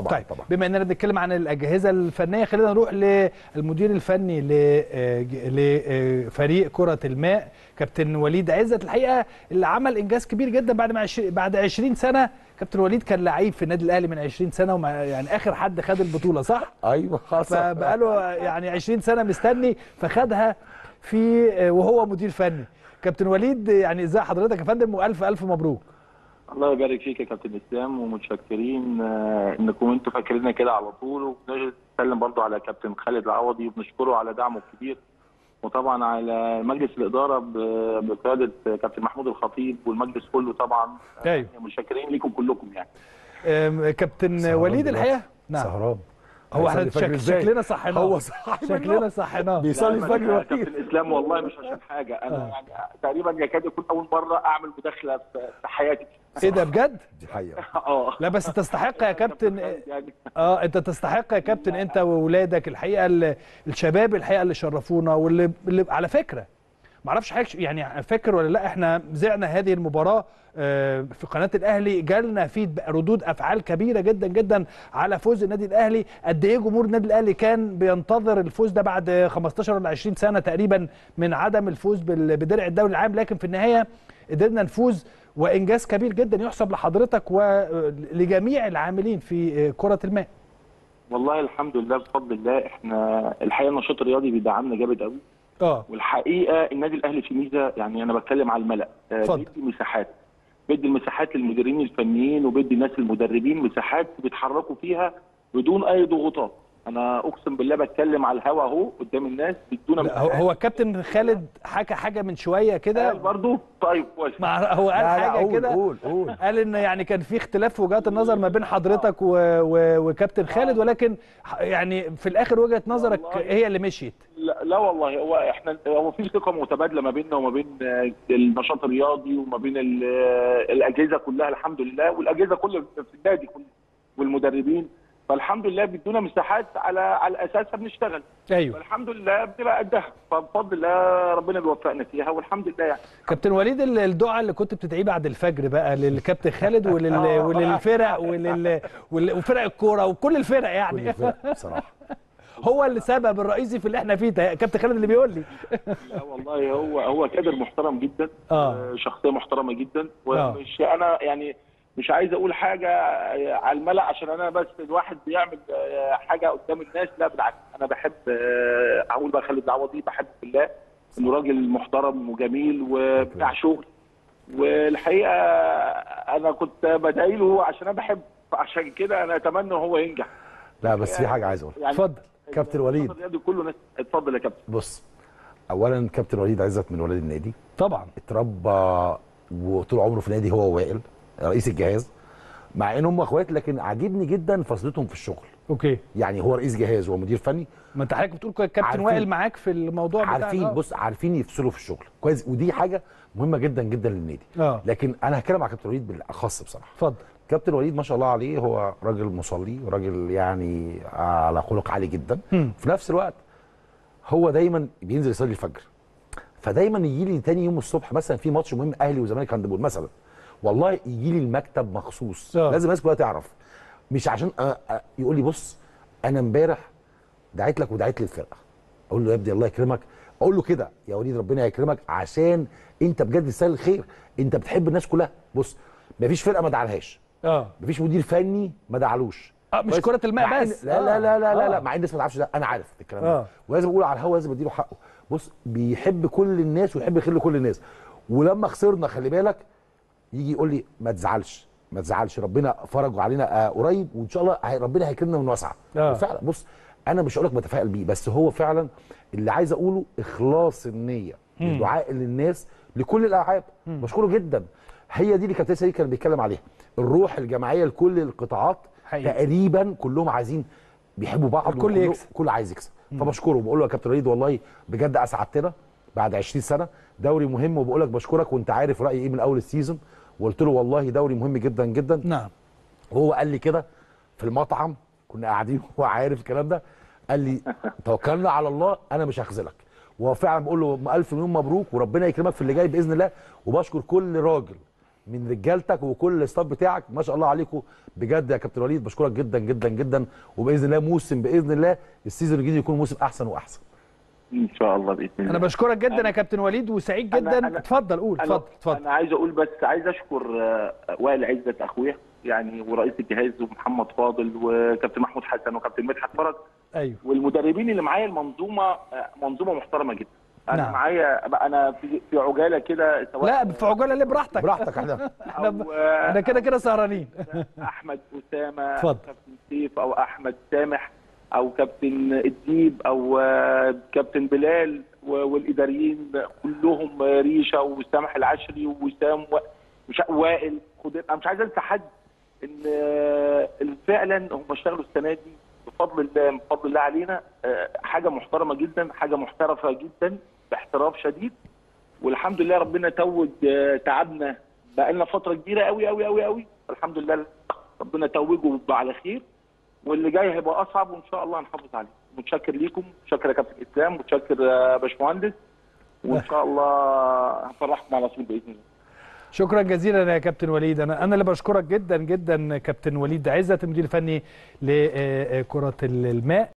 طبعا طيب طبعا بما اننا بنتكلم عن الاجهزه الفنيه خلينا نروح للمدير الفني ل- آه، ج- لفريق كره الماء كابتن وليد عزت الحقيقه اللي عمل انجاز كبير جدا بعد ما عش... بعد 20 سنه كابتن وليد كان لعيب في النادي الاهلي من 20 سنه وما يعني اخر حد خد البطوله صح ايوه حصل فبقاله يعني 20 سنه مستني فخدها في آه، وهو مدير فني كابتن وليد يعني ازاي حضرتك يا فندم والف الف مبروك الله يبارك فيك يا كابتن اسلام ومتشكرين آه، انكم انتوا فاكريننا كده على طول وبنتكلم برضو على كابتن خالد العوضي وبنشكره على دعمه الكبير وطبعا على مجلس الاداره ب- بقياده كابتن محمود الخطيب والمجلس كله طبعا ايوه متشكرين ليكم كلكم يعني آم، كابتن سهران وليد دلوقتي. الحقيقه نعم سهران هو احنا هيصلي الفجر شك... إزاي؟ شكلنا صحيناه هو صح شكلنا صحيناه بيصلي لا، الفجر يا وقتها. كابتن اسلام والله مش عشان حاجه انا آه. يعني تقريبا يكاد يكون اول مره اعمل مداخله في في حياتي ايه ده بجد دي حقيقه اه لا بس تستحق يا كابتن يعني اه انت تستحق يا كابتن انت واولادك الحقيقه ال- الشباب الحقيقه اللي شرفونا واللي اللي على فكره ما اعرفش حضرتك يعني فاكر ولا لا احنا ذعنا هذه المباراه آه، في قناه الاهلي جالنا فيه ردود افعال كبيره جدا جدا على فوز النادي الاهلي قد ايه جمهور النادي الاهلي كان بينتظر الفوز ده بعد 15 ولا 20 سنه تقريبا من عدم الفوز بال- بدرع الدوري العام لكن في النهايه قدرنا نفوز وانجاز كبير جدا يحسب لحضرتك ولجميع العاملين في كره الماء والله الحمد لله بفضل الله احنا الحقيقه النشاط الرياضي بيدعمنا جامد قوي اه والحقيقه النادي الاهلي في ميزه يعني انا بتكلم على الملا آه، اتفضل. بيدي مساحات بيدي المساحات للمديرين الفنيين وبيدي الناس المدربين مساحات بيتحركوا فيها بدون اي ضغوطات انا اقسم بالله بتكلم على الهوا اهو قدام الناس بيدونا لا، هو هو الكابتن خالد حكى حاجه من شويه كده برضه طيب كويس مع هو قال لا، لا، حاجه قول، كده قول قول قال ان يعني كان في اختلاف في وجهات النظر ما بين حضرتك و... و... وكابتن خالد ولكن ح- يعني في الاخر وجهه نظرك والله. هي اللي مشيت لا, لا والله هو احنا هو في ثقه متبادله ما بيننا وما بين آه، النشاط الرياضي وما بين ال- آه، الاجهزه كلها الحمد لله والاجهزه كلها في النادي كله والمدربين فالحمد لله بيدونا مساحات على على اساسها بنشتغل ايوه والحمد لله بنبقى قدها فبفضل الله ربنا بيوفقنا فيها والحمد لله يعني كابتن وليد ال- الدعاء اللي كنت بتدعيه بعد الفجر بقى للكابتن خالد ولل... آه. وللفرق ولل... ول... وفرق الكوره وكل الفرق كل يعني الفرق بصراحه هو اللي سبب الرئيسي في اللي احنا فيه ده كابتن خالد اللي بيقول لي لا والله هو هو كادر محترم جدا آه. آه، شخصيه محترمه جدا آه. ومش انا يعني مش عايز اقول حاجه آه، على الملأ عشان انا بس الواحد بيعمل آه، حاجه قدام الناس لا بالعكس انا بحب آه، اقول بقى خالد العوضي بحب في الله انه راجل محترم وجميل وبتاع شغل والحقيقه انا كنت بدعي له عشان انا بحب عشان كده انا اتمنى هو ينجح لا بس في حاجه عايز اقولها يعني اتفضل كابتن وليد. الوسط الرياضي كله ناس اتفضل يا كابتن بص اولا كابتن وليد عزت من ولاد النادي طبعا اتربى وطول عمره في نادي هو ووائل رئيس الجهاز مع ان هم اخوات لكن عاجبني جدا فصلتهم في الشغل اوكي يعني هو رئيس جهاز ومدير فني ما انت حضرتك بتقول كابتن عارفين. وائل معاك في الموضوع بتاع عارفين آه. بص عارفين يفصلوا في الشغل كويس ودي حاجه مهمه جدا جدا للنادي اه لكن انا هتكلم على كابتن وليد بالاخص بصراحه اتفضل كابتن وليد ما شاء الله عليه هو راجل مصلي وراجل يعني على خلق عالي جدا مم. في نفس الوقت هو دايما بينزل يصلي الفجر فدايما يجي لي تاني يوم الصبح مثلا في ماتش مهم اهلي وزمالك هاندبول مثلا والله يجي لي المكتب مخصوص آه. لازم الناس كلها تعرف مش عشان أ- أ- يقول لي بص انا امبارح دعيت لك ودعيت للفرقه اقول له يا ابني الله يكرمك اقول له كده يا وليد ربنا يكرمك عشان انت بجد تستاهل الخير انت بتحب الناس كلها بص مفيش فرقه ما دعلهاش اه مفيش مدير فني ما دعلوش اه مش بس كرة الماء مع إن- بس لا لا لا لا لا, لا آه. مع ان الناس ما تعرفش ده انا عارف الكلام آه. ده ولازم اقول على الهوا لازم اديله حقه بص بيحب كل الناس ويحب الخير لكل الناس ولما خسرنا خلي بالك يجي يقول لي ما تزعلش ما تزعلش ربنا فرجوا علينا آه قريب وان شاء الله هي- ربنا هيكرمنا من واسعه آه. وفعلا بص انا مش هقول لك بتفائل بيه بس هو فعلا اللي عايز اقوله اخلاص النيه الدعاء للناس لكل الالعاب بشكره جدا هي دي اللي كابتن سيد كان بيتكلم عليها الروح الجماعيه لكل القطاعات حقيقي. تقريبا كلهم عايزين بيحبوا بعض الكل وكله- يكسب. كل عايز يكسب فبشكره وبقول له يا كابتن وليد والله بجد اسعدتنا بعد 20 سنه دوري مهم وبقول لك بشكرك وانت عارف رايي ايه من اول السيزون وقلت له والله دوري مهم جدا جدا نعم وهو قال لي كده في المطعم كنا قاعدين وهو عارف الكلام ده قال لي توكلنا على الله انا مش هخذلك وهو فعلا بقول له الف مليون مبروك وربنا يكرمك في اللي جاي باذن الله وبشكر كل راجل من رجالتك وكل الستاف بتاعك ما شاء الله عليكم بجد يا كابتن وليد بشكرك جدا جدا جدا وباذن الله موسم باذن الله السيزون الجديد يكون موسم احسن واحسن ان شاء الله باذن الله انا بشكرك جدا يا كابتن وليد وسعيد أنا- جدا أنا- اتفضل قول أنا- اتفضل اتفضل انا عايز اقول بس عايز اشكر آه، وائل عزت اخويا يعني ورئيس الجهاز ومحمد فاضل وكابتن محمود حسن وكابتن مدحت فرج ايوه والمدربين اللي معايا المنظومه آه، منظومه محترمه جدا انا نعم. نعم. معايا انا في في عجاله كده سواء لا في عجاله ليه براحتك براحتك احنا احنا ب... أو، آه، احنا كده كده سهرانين احمد اسامه اتفضل. كابتن سيف او احمد سامح او كابتن الديب او آه، كابتن بلال و- والاداريين كلهم آه، ريشه وسامح العشري ووسام و- مش وائل خضير انا مش عايز انسى حد ان آه، فعلا هم اشتغلوا السنه دي بفضل الله بفضل الله علينا آه، حاجه محترمه جدا حاجه محترفه جدا باحتراف شديد والحمد لله ربنا توج آه، تعبنا بقى لنا فتره كبيره قوي قوي قوي قوي الحمد لله ربنا توجه على خير واللي جاي هيبقى اصعب وان شاء الله هنحافظ عليه متشكر ليكم متشكر يا كابتن اسلام متشكر يا باشمهندس وان شاء الله هفرحكم على طول باذن الله شكرا جزيلا يا كابتن وليد انا انا اللي بشكرك جدا جدا كابتن وليد عزت المدير الفني لكره الماء